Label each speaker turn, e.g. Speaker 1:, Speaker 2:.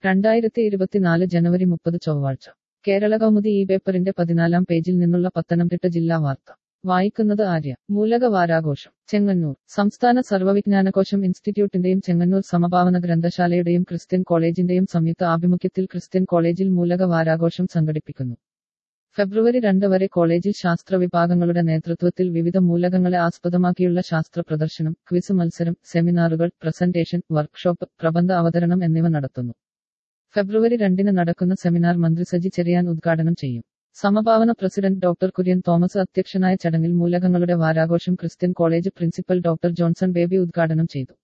Speaker 1: രണ്ടായിരത്തി ഇരുപത്തിനാല് ജനുവരി മുപ്പത് ചൊവ്വാഴ്ച കേരള കൗമുദി ഈ പേപ്പറിന്റെ പതിനാലാം പേജിൽ നിന്നുള്ള പത്തനംതിട്ട ജില്ലാ വാർത്ത വായിക്കുന്നത് ആര്യ മൂലക വാരാഘോഷം ചെങ്ങന്നൂർ സംസ്ഥാന സർവ്വവിജ്ഞാനകോശം ഇൻസ്റ്റിറ്റ്യൂട്ടിന്റെയും ചെങ്ങന്നൂർ സമഭാവന ഗ്രന്ഥശാലയുടെയും ക്രിസ്ത്യൻ കോളേജിന്റെയും സംയുക്ത ആഭിമുഖ്യത്തിൽ ക്രിസ്ത്യൻ കോളേജിൽ മൂലക വാരാഘോഷം സംഘടിപ്പിക്കുന്നു ഫെബ്രുവരി രണ്ട് വരെ കോളേജിൽ ശാസ്ത്ര വിഭാഗങ്ങളുടെ നേതൃത്വത്തിൽ വിവിധ മൂലകങ്ങളെ ആസ്പദമാക്കിയുള്ള ശാസ്ത്ര പ്രദർശനം ക്വിസ് മത്സരം സെമിനാറുകൾ പ്രസന്റേഷൻ വർക്ക്ഷോപ്പ് പ്രബന്ധ അവതരണം എന്നിവ നടത്തുന്നു ഫെബ്രുവരി രണ്ടിന് നടക്കുന്ന സെമിനാർ മന്ത്രി സജി ചെറിയാൻ ഉദ്ഘാടനം ചെയ്യും സമഭാവന പ്രസിഡന്റ് ഡോക്ടർ കുര്യൻ തോമസ് അധ്യക്ഷനായ ചടങ്ങിൽ മൂലകങ്ങളുടെ വാരാഘോഷം Christian college principal doctor Johnson Baby ഉദ്ഘാടനം ചെയ്തു